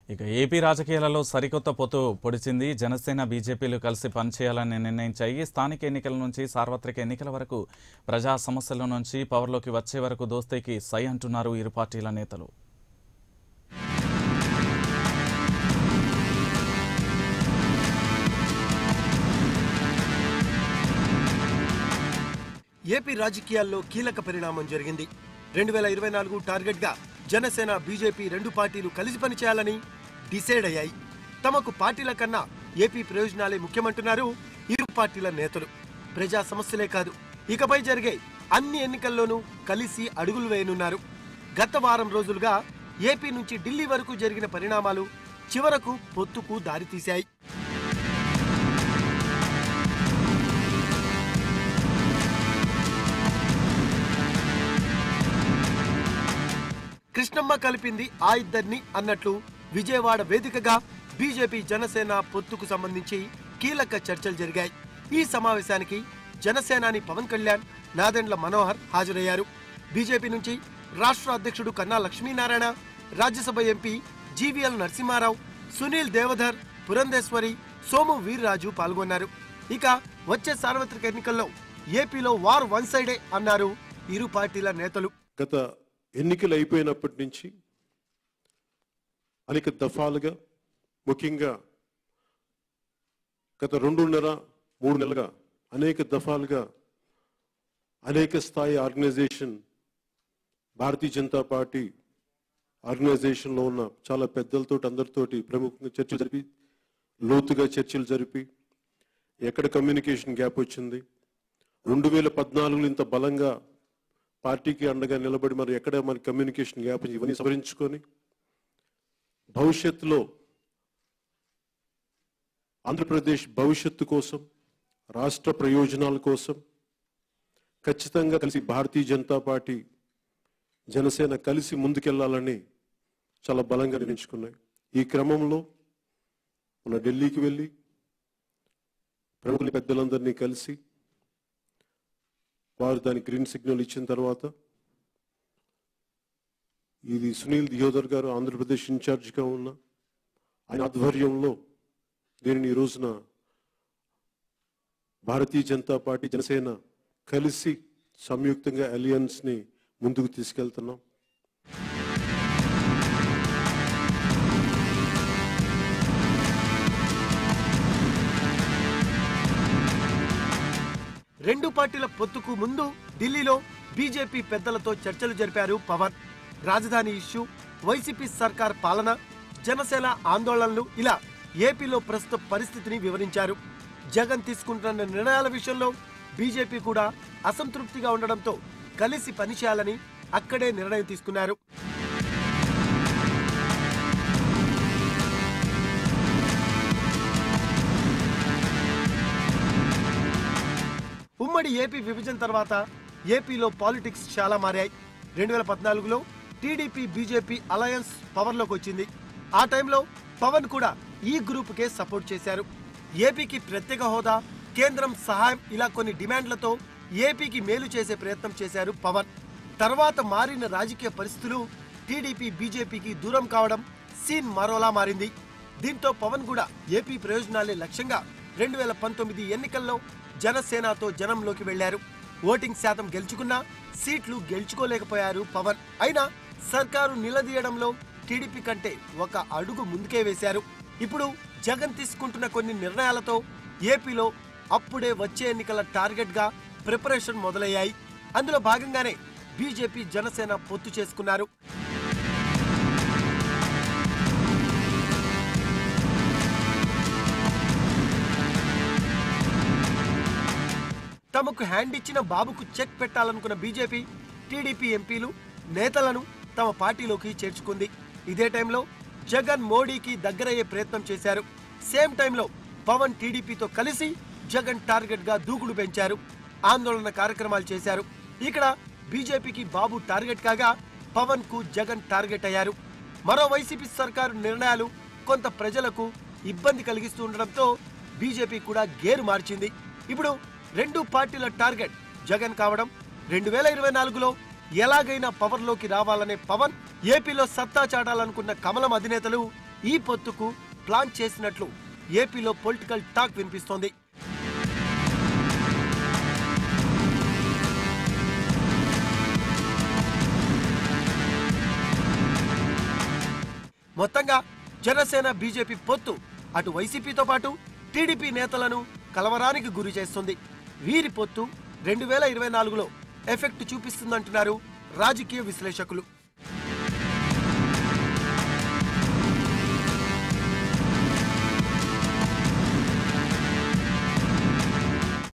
ఇక ఏపీ రాజకీయాలలో సరికొత్త పొత్తు పొడిచింది జనసేన బీజేపీలు కలిసి పనిచేయాలని నిర్ణయించాయి స్థానిక ఎన్నికల నుంచి సార్వత్రిక ఎన్నికల వరకు ప్రజా సమస్యల నుంచి పవర్లోకి వచ్చే వరకు దోస్తీకి సై అంటున్నారు ఇరు పార్టీల నేతలు ఏపీ రాజకీయాల్లో కీలక పరిణామం జరిగింది రెండు వేల ఇరవై నాలుగు టార్గెట్ గా జనసేన బీజేపీ రెండు పార్టీలు కలిసి పనిచేయాలని డిసైడ్ అయ్యాయి తమకు పార్టీల కన్నా ఏపీ ప్రయోజనాలే ముఖ్యమంటున్నారు ఇరు పార్టీల నేతలు ప్రజా సమస్యలే కాదు ఇకపై జరిగే అన్ని ఎన్నికల్లోనూ కలిసి అడుగులు వేయనున్నారు గత వారం రోజులుగా ఏపీ నుంచి ఢిల్లీ వరకు జరిగిన పరిణామాలు చివరకు పొత్తుకు దారితీశాయి కృష్ణమ్మ కలిపింది ఆ ఇద్దరిని అన్నట్లు విజయవాడ వేదికగా బీజేపీ జనసేన పొత్తుకు సంబంధించి కీలక చర్చలు జరిగాయి ఈ సమావేశానికి జనసేనాని పవన్ కళ్యాణ్ నాదెండ్ల మనోహర్ హాజరయ్యారు బీజేపీ నుంచి రాష్ట్ర అధ్యక్షుడు కన్నా లక్ష్మీనారాయణ రాజ్యసభ ఎంపీ జీవీఎల్ నరసింహారావు సునీల్ దేవధర్ పురంధేశ్వరి సోము వీర్రాజు పాల్గొన్నారు ఇక వచ్చే సార్వత్రిక ఎన్నికల్లో ఏపీలో వార్ వన్ సైడే అన్నారు ఇరు పార్టీల నేతలు గత ఎన్నికలు అయిపోయినప్పటి నుంచి అనేక దఫాలుగా ముఖ్యంగా గత రెండున్నర మూడు నెలలుగా అనేక దఫాలుగా అనేక స్థాయి ఆర్గనైజేషన్ భారతీయ జనతా పార్టీ ఆర్గనైజేషన్లో ఉన్న చాలా పెద్దలతో అందరితోటి ప్రముఖంగా చర్చలు జరిపి లోతుగా చర్చలు జరిపి ఎక్కడ కమ్యూనికేషన్ గ్యాప్ వచ్చింది రెండు వేల పద్నాలుగులో ఇంత బలంగా పార్టీకి అండగా నిలబడి మరి ఎక్కడ మన కమ్యూనికేషన్ గ్యాప్ ఉంది, ఇవన్నీ సవరించుకొని భవిష్యత్తులో ఆంధ్రప్రదేశ్ భవిష్యత్తు కోసం రాష్ట్ర ప్రయోజనాల కోసం ఖచ్చితంగా కలిసి భారతీయ జనతా పార్టీ జనసేన కలిసి ముందుకెళ్లాలని చాలా బలంగా నిర్ణయించుకున్నాయి ఈ క్రమంలో మన ఢిల్లీకి వెళ్ళి ప్రముఖుల పెద్దలందరినీ కలిసి వారు దానికి గ్రీన్ సిగ్నల్ ఇచ్చిన తర్వాత ఇది సునీల్ దియోదర్ గారు ఆంధ్రప్రదేశ్ ఇన్ఛార్జిగా ఉన్న ఆయన ఆధ్వర్యంలో దీనిని ఈ రోజున భారతీయ జనతా పార్టీ జనసేన కలిసి సంయుక్తంగా అలియన్స్ ని ముందుకు తీసుకెళ్తున్నాం రెండు పార్టీల పొత్తుకు ముందు ఢిల్లీలో బీజేపీ పెద్దలతో చర్చలు జరిపారు పవన్ రాజధాని ఇష్యూ వైసీపీ సర్కార్ పాలన జనసేన ఆందోళనలు ఇలా ఏపీలో ప్రస్తుత పరిస్థితిని వివరించారు జగన్ తీసుకుంటున్న నిర్ణయాల విషయంలో బీజేపీ కూడా అసంతృప్తిగా ఉండడంతో కలిసి పనిచేయాలని అక్కడే నిర్ణయం తీసుకున్నారు ఉమ్మడి ఏపీ విభజన తర్వాత ఏపీలో పాలిటిక్స్ చాలా మారాయి రెండు వేల పద్నాలుగులో టీడీపీ బీజేపీ అలయన్స్ పవర్లోకి వచ్చింది ఆ టైంలో పవన్ కూడా ఈ గ్రూపుకే సపోర్ట్ చేశారు ఏపీకి ప్రత్యేక హోదా కేంద్రం సహాయం ఇలా కొన్ని డిమాండ్లతో ఏపీకి మేలు చేసే ప్రయత్నం చేశారు పవన్ తర్వాత మారిన రాజకీయ పరిస్థితులు టీడీపీ బీజేపీకి దూరం కావడం సీన్ మరోలా మారింది దీంతో పవన్ కూడా ఏపీ ప్రయోజనాలే లక్ష్యంగా రెండు వేల పంతొమ్మిది ఎన్నికల్లో జనసేనతో జనంలోకి వెళ్లారు ఓటింగ్ శాతం గెలుచుకున్నా సీట్లు గెలుచుకోలేకపోయారు పవన్ అయినా సర్కారు నిలదీయడంలో టీడీపీ కంటే ఒక అడుగు ముందుకే వేశారు ఇప్పుడు జగన్ తీసుకుంటున్న కొన్ని నిర్ణయాలతో ఏపీలో అప్పుడే వచ్చే ఎన్నికల టార్గెట్ గా ప్రిపరేషన్ మొదలయ్యాయి అందులో భాగంగానే బీజేపీ జనసేన పొత్తు చేసుకున్నారు తమకు హ్యాండ్ ఇచ్చిన బాబుకు చెక్ పెట్టాలనుకున్న బీజేపీ టీడీపీ ఎంపీలు నేతలను తమ పార్టీలోకి చేర్చుకుంది ఇదే టైంలో జగన్ మోడీకి దగ్గరయ్యే ప్రయత్నం చేశారు సేమ్ టైంలో పవన్ టీడీపీతో కలిసి జగన్ టార్గెట్ గా దూకుడు పెంచారు ఆందోళన కార్యక్రమాలు చేశారు ఇక్కడ బీజేపీకి బాబు టార్గెట్ కాగా పవన్ కు జగన్ టార్గెట్ అయ్యారు మరో వైసీపీ సర్కారు నిర్ణయాలు కొంత ప్రజలకు ఇబ్బంది కలిగిస్తూ ఉండడంతో బీజేపీ కూడా గేరు మార్చింది ఇప్పుడు రెండు పార్టీల టార్గెట్ జగన్ కావడం రెండు వేల ఇరవై నాలుగులో ఎలాగైనా పవర్లోకి రావాలనే పవన్ ఏపీలో సత్తా చాటాలనుకున్న కమలం అధినేతలు ఈ పొత్తుకు ప్లాన్ చేసినట్లు ఏపీలో పొలిటికల్ టాక్ వినిపిస్తోంది మొత్తంగా జనసేన బీజేపీ పొత్తు అటు వైసీపీతో పాటు టీడీపీ నేతలను కలవరానికి గురి చేస్తుంది వీరి పొత్తు రెండు వేల ఇరవై నాలుగులో ఎఫెక్ట్ చూపిస్తుందంటున్నారు రాజకీయ విశ్లేషకులు